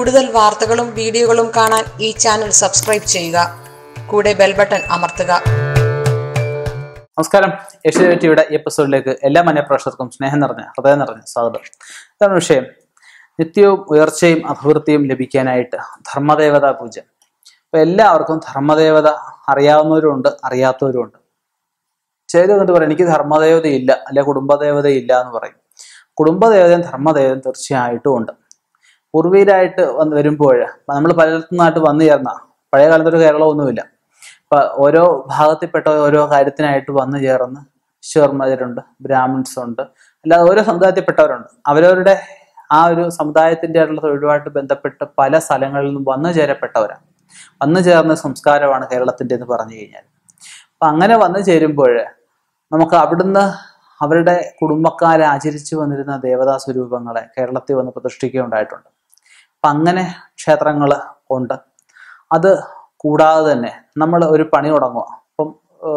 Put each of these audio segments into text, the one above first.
കൂടുതൽ വാർത്തകളും വീഡിയോകളും കാണാൻ ഈ ചാനൽ സബ്സ്ക്രൈബ് ചെയ്യുക കൂടെ ബെൽ ബട്ടൺ അമർത്തുക നമസ്കാരം ഏഷ്യ ടിവിയുടെ ഈ എപ്പിസോഡിലേക്ക് എല്ലാ മനഃപ്രേക്ഷകർക്കും സ്നേഹം നിറഞ്ഞ ഹൃദയം നിറഞ്ഞ സ്വാഗതം ഇതാണ് വിഷയം നിത്യവും ഉയർച്ചയും അഭിവൃദ്ധിയും ലഭിക്കാനായിട്ട് ധർമ്മദേവതാ പൂജ അപ്പൊ എല്ലാവർക്കും ധർമ്മദേവത അറിയാവുന്നവരുണ്ട് അറിയാത്തവരുമുണ്ട് ചിലർ എന്നിട്ട് പറയും എനിക്ക് ധർമ്മദേവതയില്ല അല്ലെ കുടുംബദേവതയില്ല എന്ന് പറയും കുടുംബദേവതയും ധർമ്മദേവതയും തീർച്ചയായിട്ടും ഉണ്ട് പൂർവീരായിട്ട് വന്ന് വരുമ്പോൾ നമ്മൾ പലയിടത്തുനിന്നായിട്ട് വന്നു ചേർന്ന പഴയ കാലത്തൊരു കേരളമൊന്നുമില്ല ഇപ്പൊ ഓരോ ഭാഗത്തിൽപ്പെട്ട ഓരോ കാര്യത്തിനായിട്ട് വന്നു ചേർന്ന് ഈശ്വർമരുണ്ട് ബ്രാഹ്മിൺസ് ഉണ്ട് അല്ലാതെ ഓരോ സമുദായത്തിൽപ്പെട്ടവരുണ്ട് അവരവരുടെ ആ ഒരു സമുദായത്തിന്റെ ആയിട്ടുള്ള തൊഴിലുമായിട്ട് ബന്ധപ്പെട്ട് പല സ്ഥലങ്ങളിൽ നിന്നും വന്നു ചേരപ്പെട്ടവരാണ് വന്നു ചേർന്ന സംസ്കാരമാണ് കേരളത്തിന്റെ എന്ന് പറഞ്ഞു കഴിഞ്ഞാൽ അപ്പൊ അങ്ങനെ വന്നു ചേരുമ്പോൾ നമുക്ക് അവിടുന്ന് അവരുടെ കുടുംബക്കാരെ ആചരിച്ചു വന്നിരുന്ന ദേവതാ സ്വരൂപങ്ങളെ കേരളത്തിൽ വന്ന് പ്രതിഷ്ഠിക്കുകയുണ്ടായിട്ടുണ്ട് അപ്പൊ അങ്ങനെ ക്ഷേത്രങ്ങൾ ഉണ്ട് അത് കൂടാതെ തന്നെ നമ്മൾ ഒരു പണി തുടങ്ങുക അപ്പം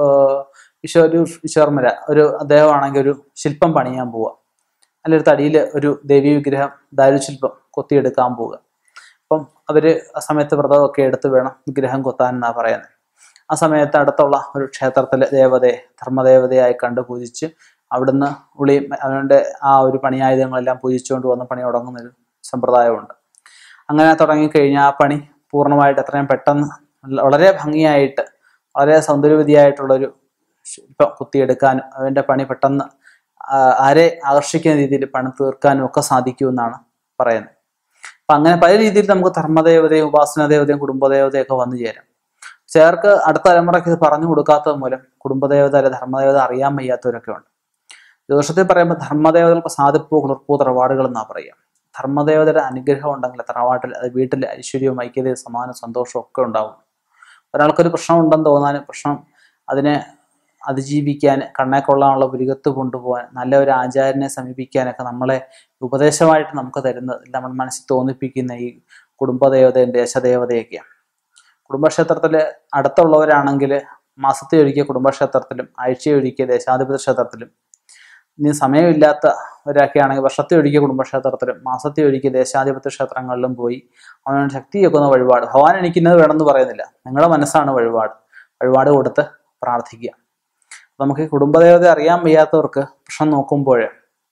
ഈശോ ഒരു ഈശ്വർമര ഒരു അദ്ദേഹമാണെങ്കിൽ ഒരു ശില്പം പണിയാൻ പോവുക അല്ലെങ്കിൽ ഒരു തടിയിൽ ഒരു ദേവീ വിഗ്രഹം ദാരുശില്പം കൊത്തിയെടുക്കാൻ പോവുക അപ്പം അവര് ആ സമയത്ത് വ്രതമൊക്കെ എടുത്ത് വേണം വിഗ്രഹം കൊത്താൻ എന്നാ പറയുന്നത് ആ സമയത്ത് അടുത്തുള്ള ഒരു ക്ഷേത്രത്തിലെ ദേവതയെ ധർമ്മദേവതയായി കണ്ട് പൂജിച്ച് അവിടുന്ന് ഉളി അവരുടെ ആ ഒരു പണിയായുധങ്ങളെല്ലാം പൂജിച്ചുകൊണ്ട് വന്ന് പണി തുടങ്ങുന്ന ഒരു സമ്പ്രദായമുണ്ട് അങ്ങനെ തുടങ്ങിക്കഴിഞ്ഞാൽ ആ പണി പൂർണ്ണമായിട്ട് എത്രയും പെട്ടെന്ന് നല്ല- വളരെ ഭംഗിയായിട്ട് വളരെ സൗന്ദര്യവതിയായിട്ടുള്ളൊരു ശില്പം കുത്തിയെടുക്കാനും അവൻ്റെ പണി പെട്ടെന്ന് ആ, ആരെ ആകർഷിക്കുന്ന രീതിയിൽ പണി തീർക്കാനും ഒക്കെ സാധിക്കുമെന്നാണ് പറയുന്നത് അപ്പൊ അങ്ങനെ പല രീതിയിൽ നമുക്ക് ധർമ്മദേവതയും ഉപാസന ദേവതയും കുടുംബദേവതയും ഒക്കെ വന്നു ചേരാം ചിലർക്ക് അടുത്ത തലമുറയ്ക്ക് ഇത് പറഞ്ഞു കൊടുക്കാത്തത് മൂലം കുടുംബദേവത അല്ലെ ധർമ്മദേവത അറിയാൻ വയ്യാത്തവരൊക്കെ ഉണ്ട് ജ്യോതിഷത്തിൽ പറയുമ്പോൾ ധർമ്മദേവതകൾക്ക് സാധിപ്പോ കുളിർപ്പോ തറവാടുകൾ എന്നാ പറയുക ധർമ്മദേവതയുടെ അനുഗ്രഹം ഉണ്ടെങ്കിൽ തറവാട്ടിൽ അത് വീട്ടിൽ ഐശ്വര്യവും ഐക്യതയും സമാന സന്തോഷവും ഒക്കെ ഉണ്ടാവും ഒരാൾക്കൊരു പ്രശ്നം ഉണ്ടെന്ന് തോന്നാനും പ്രശ്നം അതിനെ അതിജീവിക്കാൻ കണ്ണെ കൊള്ളാനുള്ള പുരികത്ത് കൊണ്ടുപോകാൻ നല്ല ഒരു ആചാര്യനെ സമീപിക്കാനൊക്കെ നമ്മളെ ഉപദേശമായിട്ട് നമുക്ക് തരുന്നത് നമ്മൾ മനസ്സിൽ തോന്നിപ്പിക്കുന്ന ഈ കുടുംബദേവതയും ദേശദേവതയൊക്കെയാണ് കുടുംബക്ഷേത്രത്തിൽ അടുത്തുള്ളവരാണെങ്കിൽ മാസത്തെ ഒരിക്കൽ കുടുംബക്ഷേത്രത്തിലും ആഴ്ചയൊരിക്കൽ ദേശാധിപതി ക്ഷേത്രത്തിലും ഇനി സമയമില്ലാത്തവരൊക്കെ ആണെങ്കിൽ വർഷത്തെ ഒരിക്കൽ കുടുംബക്ഷേത്രത്തിലും മാസത്തെ ഒരിക്കൽ ദേശാധിപത്യ ക്ഷേത്രങ്ങളിലും പോയി അവനവൻ ശക്തിയൊക്കുന്ന വഴിപാട് ഭഗവാൻ എനിക്കിന്നത് വേണമെന്ന് പറയുന്നില്ല നിങ്ങളുടെ മനസ്സാണ് വഴിപാട് വഴിപാട് കൊടുത്ത് പ്രാർത്ഥിക്കുക അപ്പൊ നമുക്ക് ഈ കുടുംബദേവത അറിയാൻ വയ്യാത്തവർക്ക് പ്രശ്നം നോക്കുമ്പോൾ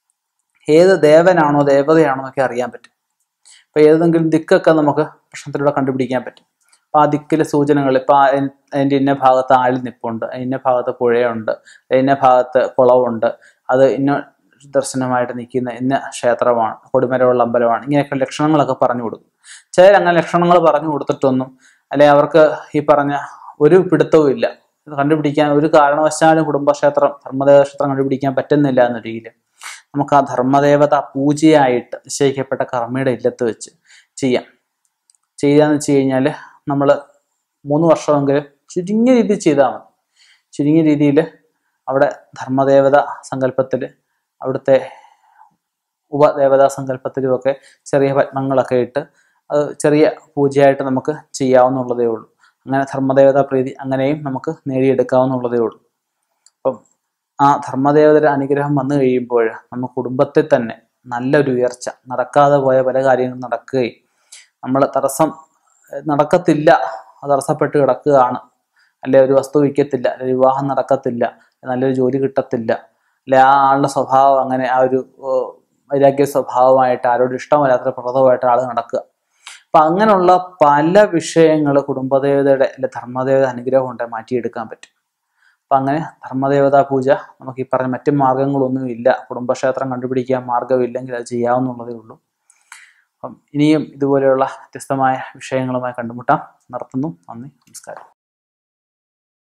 ഏത് ദേവനാണോ ദേവതയാണോ എന്നൊക്കെ അറിയാൻ പറ്റും ഇപ്പൊ ഏതെങ്കിലും ദിക്കൊക്കെ നമുക്ക് പ്രശ്നത്തിലൂടെ കണ്ടുപിടിക്കാൻ പറ്റും അപ്പൊ ആ ദിക്കിലെ സൂചനകൾ ഇപ്പൊ ആ എൻ- അതിന്റെ ഇന്ന ഭാഗത്ത് ആഴി നിപ്പുണ്ട് ഇന്ന ഭാഗത്ത് പുഴയുണ്ട് ഇന്ന ഭാഗത്ത് കുളവുണ്ട് അത് ഇന്ന ദർശനമായിട്ട് നിൽക്കുന്ന ഇന്ന ക്ഷേത്രമാണ് കൊടിമരമുള്ള അമ്പലമാണ് ഇങ്ങനെയൊക്കെ ലക്ഷണങ്ങളൊക്കെ പറഞ്ഞു കൊടുക്കും ചിലർ അങ്ങനെ ലക്ഷണങ്ങൾ പറഞ്ഞു കൊടുത്തിട്ടൊന്നും അല്ലെ അവർക്ക് ഈ പറഞ്ഞ ഒരു പിടുത്തവും ഇല്ല ഇത് കണ്ടുപിടിക്കാൻ ഒരു കാരണവശാലും കുടുംബക്ഷേത്രം ധർമ്മദേവ ക്ഷേത്രം കണ്ടുപിടിക്കാൻ പറ്റുന്നില്ല എന്ന രീതിയിൽ നമുക്ക് ആ ധർമ്മദേവത പൂജയായിട്ട് നിശ്ചയിക്കപ്പെട്ട കർമ്മയുടെ ഇല്ലത്ത് വെച്ച് ചെയ്യാം ചെയ്യാന്ന് വെച്ച് കഴിഞ്ഞാൽ നമ്മൾ മൂന്ന് വർഷമെങ്കിലും ചുരുങ്ങിയ രീതിയിൽ ചെയ്താൽ മതി ചുരുങ്ങിയ രീതിയിൽ അവിടെ ധർമ്മദേവത സങ്കല്പത്തിൽ അവിടുത്തെ ഉപദേവതാ സങ്കല്പത്തിലുമൊക്കെ ചെറിയ പത്മങ്ങളൊക്കെ ഇട്ട് അത് ചെറിയ പൂജയായിട്ട് നമുക്ക് ചെയ്യാവുന്നുള്ളതേ ഉള്ളൂ അങ്ങനെ ധർമ്മദേവതാ പ്രീതി അങ്ങനെയും നമുക്ക് നേടിയെടുക്കാവുന്നുള്ളതേ ഉള്ളൂ അപ്പം ആ ധർമ്മദേവതയുടെ അനുഗ്രഹം വന്നു കഴിയുമ്പോൾ നമുക്ക് കുടുംബത്തിൽ തന്നെ നല്ലൊരു ഉയർച്ച നടക്കാതെ പോയ പല കാര്യങ്ങളും നടക്കുകയും നമ്മൾ തടസ്സം ഏഹ് നടക്കത്തില്ല അത് തടസ്സപ്പെട്ട് കിടക്കുകയാണ് അല്ലെ ഒരു വസ്തു വിൽക്കത്തില്ല അല്ലെ വിവാഹം നടക്കത്തില്ല നല്ലൊരു ജോലി കിട്ടത്തില്ല അല്ലെ ആ ആളുടെ സ്വഭാവം അങ്ങനെ ആ ഒരു ഏഹ്, വൈരാഗ്യ സ്വഭാവമായിട്ട് ആരോട് ഇഷ്ടമല്ലാത്ത പ്രകൃതമായിട്ട് ആൾ നടക്കുക അപ്പൊ അങ്ങനെയുള്ള പല വിഷയങ്ങൾ കുടുംബദേവതയുടെ അല്ലെ ധർമ്മദേവത അനുഗ്രഹം കൊണ്ട് മാറ്റിയെടുക്കാൻ പറ്റും അപ്പൊ അങ്ങനെ ധർമ്മദേവതാ പൂജ നമുക്ക് ഈ പറഞ്ഞ മറ്റു മാർഗങ്ങളൊന്നും ഇല്ല കുടുംബക്ഷേത്രം കണ്ടുപിടിക്കാൻ മാർഗമില്ലെങ്കിൽ അത് ചെയ്യാവുന്നുള്ളതേ ഉള്ളൂ അപ്പം ഇനിയും ഇതുപോലെയുള്ള വ്യത്യസ്തമായ വിഷയങ്ങളുമായി കണ്ടുമുട്ടാം നടത്തുന്നു നന്ദി നമസ്കാരം